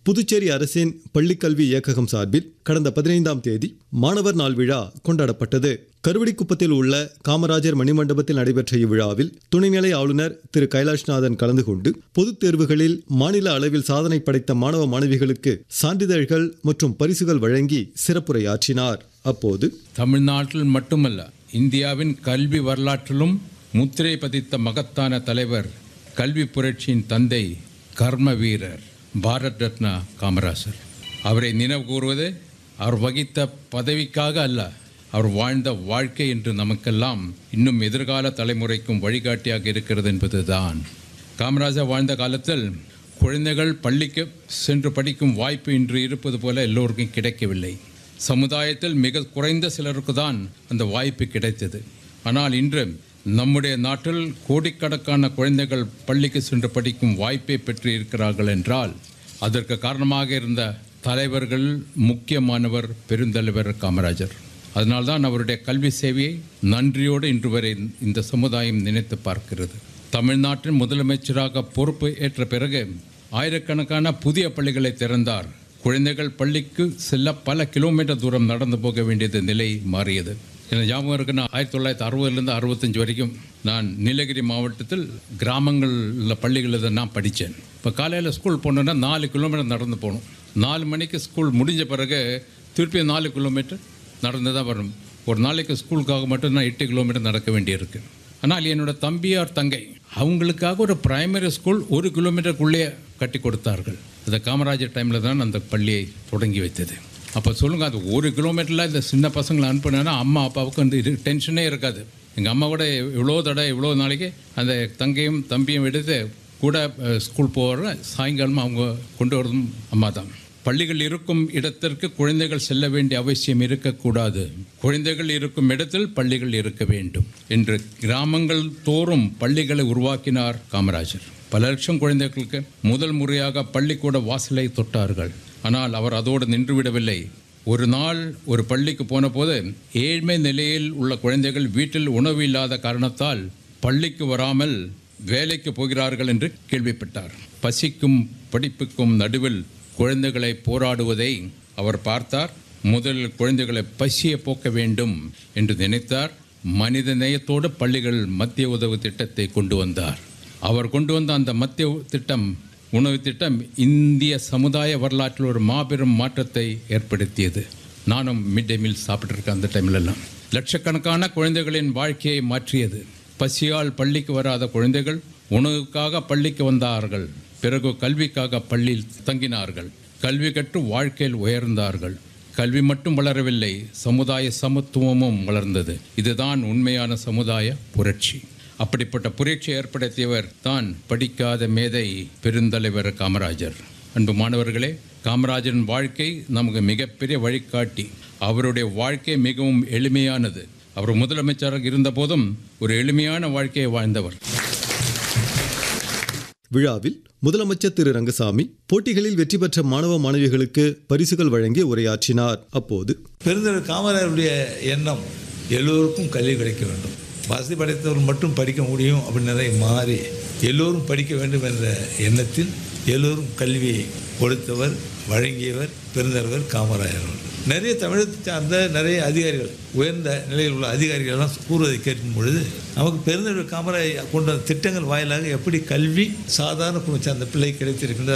புதுச்சேரி அரசின் பள்ளிக்கல்வி இயக்ககம் சார்பில் கடந்த பதினைந்தாம் தேதி மாணவர் நாள் விழா கொண்டாடப்பட்டது கருவடிக்குப்பத்தில் உள்ள காமராஜர் மணிமண்டபத்தில் நடைபெற்ற இவ்விழாவில் துணைநிலை ஆளுநர் திரு கைலாஷ்நாதன் கலந்து கொண்டு பொதுத் தேர்வுகளில் மாநில அளவில் சாதனை படைத்த மாணவ மாணவிகளுக்கு சான்றிதழ்கள் மற்றும் பரிசுகள் வழங்கி சிறப்புரையாற்றினார் அப்போது தமிழ்நாட்டில் மட்டுமல்ல இந்தியாவின் கல்வி வரலாற்றிலும் முத்திரை பதித்த மகத்தான தலைவர் கல்வி புரட்சியின் தந்தை கர்ம வீரர் பாரத் ரத்னா காமராசர் அவரை நினைவு கூறுவது அவர் வகித்த பதவிக்காக அல்ல அவர் வாழ்ந்த வாழ்க்கை என்று நமக்கெல்லாம் இன்னும் எதிர்கால தலைமுறைக்கும் வழிகாட்டியாக இருக்கிறது என்பதுதான் காமராஜர் வாழ்ந்த காலத்தில் குழந்தைகள் பள்ளிக்கு சென்று படிக்கும் வாய்ப்பு இன்று இருப்பது போல எல்லோருக்கும் கிடைக்கவில்லை சமுதாயத்தில் மிக குறைந்த சிலருக்கு தான் அந்த வாய்ப்பு கிடைத்தது ஆனால் இன்று நம்முடைய நாட்டில் கோடிக்கணக்கான குழந்தைகள் பள்ளிக்கு சென்று படிக்கும் வாய்ப்பை பெற்று இருக்கிறார்கள் என்றால் அதற்கு காரணமாக இருந்த தலைவர்கள் முக்கியமானவர் பெருந்தலைவர் காமராஜர் அதனால்தான் அவருடைய கல்வி சேவையை நன்றியோடு இன்று வரை இந்த சமுதாயம் நினைத்து பார்க்கிறது தமிழ்நாட்டின் முதலமைச்சராக பொறுப்பு ஏற்ற பிறகு ஆயிரக்கணக்கான புதிய பள்ளிகளை திறந்தார் குழந்தைகள் பள்ளிக்கு செல்ல பல கிலோமீட்டர் தூரம் நடந்து போக வேண்டியது நிலை மாறியது எனக்கு ஞாபகம் இருக்கு நான் ஆயிரத்தி தொள்ளாயிரத்தி அறுபதுலேருந்து அறுபத்தஞ்சு வரைக்கும் நான் நீலகிரி மாவட்டத்தில் கிராமங்களில் பள்ளிகளில் தான் நான் படித்தேன் இப்போ காலையில் ஸ்கூல் போனோன்னா நாலு கிலோமீட்டர் நடந்து போகணும் நாலு மணிக்கு ஸ்கூல் முடிஞ்ச பிறகு திருப்பி நாலு கிலோமீட்டர் நடந்து தான் வரணும் ஒரு நாளைக்கு ஸ்கூலுக்காக மட்டும் நான் எட்டு கிலோமீட்டர் நடக்க வேண்டியிருக்கு ஆனால் என்னோட தம்பியார் தங்கை அவங்களுக்காக ஒரு பிரைமரி ஸ்கூல் ஒரு கிலோமீட்டருக்குள்ளேயே கட்டி கொடுத்தார்கள் அந்த காமராஜர் டைமில் தான் அந்த பள்ளியை தொடங்கி வைத்தது அப்போ சொல்லுங்கள் அது ஒரு கிலோமீட்டரில் இந்த சின்ன பசங்களை அனுப்புனேன்னா அம்மா அப்பாவுக்கு அந்த இது டென்ஷனே இருக்காது எங்கள் அம்மா கூட இவ்வளோ தடவை இவ்வளோ நாளைக்கு அந்த தங்கையும் தம்பியும் எடுத்து கூட அஹ், ஸ்கூல் போகிற சாயங்காலம் அவங்க கொண்டு வரதும் அம்மா தான் பள்ளிகள் இருக்கும் இடத்திற்கு குழந்தைகள் செல்ல வேண்டிய அவசியம் இருக்கக்கூடாது குழந்தைகள் இருக்கும் இடத்தில் பள்ளிகள் இருக்க வேண்டும் என்று கிராமங்கள் தோறும் பள்ளிகளை உருவாக்கினார் காமராஜர் பல லட்சம் குழந்தைகளுக்கு முதல் முறையாக பள்ளிக்கூட வாசலை தொட்டார்கள் ஆனால் அவர் அதோடு நின்றுவிடவில்லை ஒரு நாள் ஒரு பள்ளிக்கு போன போது ஏழ்மை நிலையில் உள்ள குழந்தைகள் வீட்டில் உணவு இல்லாத காரணத்தால் பள்ளிக்கு வராமல் வேலைக்கு போகிறார்கள் என்று கேள்விப்பட்டார் பசிக்கும் படிப்புக்கும் நடுவில் குழந்தைகளை போராடுவதை அவர் பார்த்தார் முதலில் குழந்தைகளை பசியை போக்க வேண்டும் என்று நினைத்தார் மனித நேயத்தோடு பள்ளிகள் மத்திய உதவு திட்டத்தை கொண்டு வந்தார் அவர் கொண்டு வந்த அந்த மத்திய திட்டம் உணவு திட்டம் இந்திய சமுதாய வரலாற்றில் ஒரு மாபெரும் மாற்றத்தை ஏற்படுத்தியது நானும் மிட் டே மீல் சாப்பிட்ருக்கேன் அந்த டைம்லெல்லாம் லட்சக்கணக்கான குழந்தைகளின் வாழ்க்கையை மாற்றியது பசியால் பள்ளிக்கு வராத குழந்தைகள் உணவுக்காக பள்ளிக்கு வந்தார்கள் பிறகு கல்விக்காக பள்ளியில் தங்கினார்கள் கல்வி கற்று வாழ்க்கையில் உயர்ந்தார்கள் கல்வி மட்டும் வளரவில்லை சமுதாய சமத்துவமும் வளர்ந்தது இதுதான் உண்மையான சமுதாய புரட்சி அப்படிப்பட்ட புரட்சி ஏற்படுத்தியவர் தான் படிக்காத மேதை பெருந்தலைவர் காமராஜர் அன்பு மாணவர்களே காமராஜரின் வாழ்க்கை நமக்கு மிகப்பெரிய வழிகாட்டி அவருடைய வாழ்க்கை மிகவும் எளிமையானது அவர் முதலமைச்சராக இருந்தபோதும் ஒரு எளிமையான வாழ்க்கையை வாழ்ந்தவர் விழாவில் முதலமைச்சர் திரு ரங்கசாமி போட்டிகளில் வெற்றி பெற்ற மாணவ மாணவிகளுக்கு பரிசுகள் வழங்கி உரையாற்றினார் அப்போது பெருந்தலைவர் காமராஜருடைய எண்ணம் எல்லோருக்கும் கல்வி கிடைக்க வேண்டும் வசதி படைத்தவர் மட்டும் படிக்க முடியும் அப்படின்றதை மாறி எல்லோரும் படிக்க வேண்டும் என்ற எண்ணத்தில் எல்லோரும் கல்வியை கொடுத்தவர் வழங்கியவர் பெருந்தலைவர் காமராஜர் அவர்கள். நிறைய தமிழகத்தை சார்ந்த நிறைய அதிகாரிகள் உயர்ந்த நிலையில் உள்ள அதிகாரிகள் எல்லாம் கூறுவதை கேட்கும் பொழுது நமக்கு பெருந்தலைவர் காமராஜர் கொண்ட திட்டங்கள் வாயிலாக எப்படி கல்வி சாதாரண குடும்பத்தை அந்த பிள்ளை கிடைத்திருக்கின்ற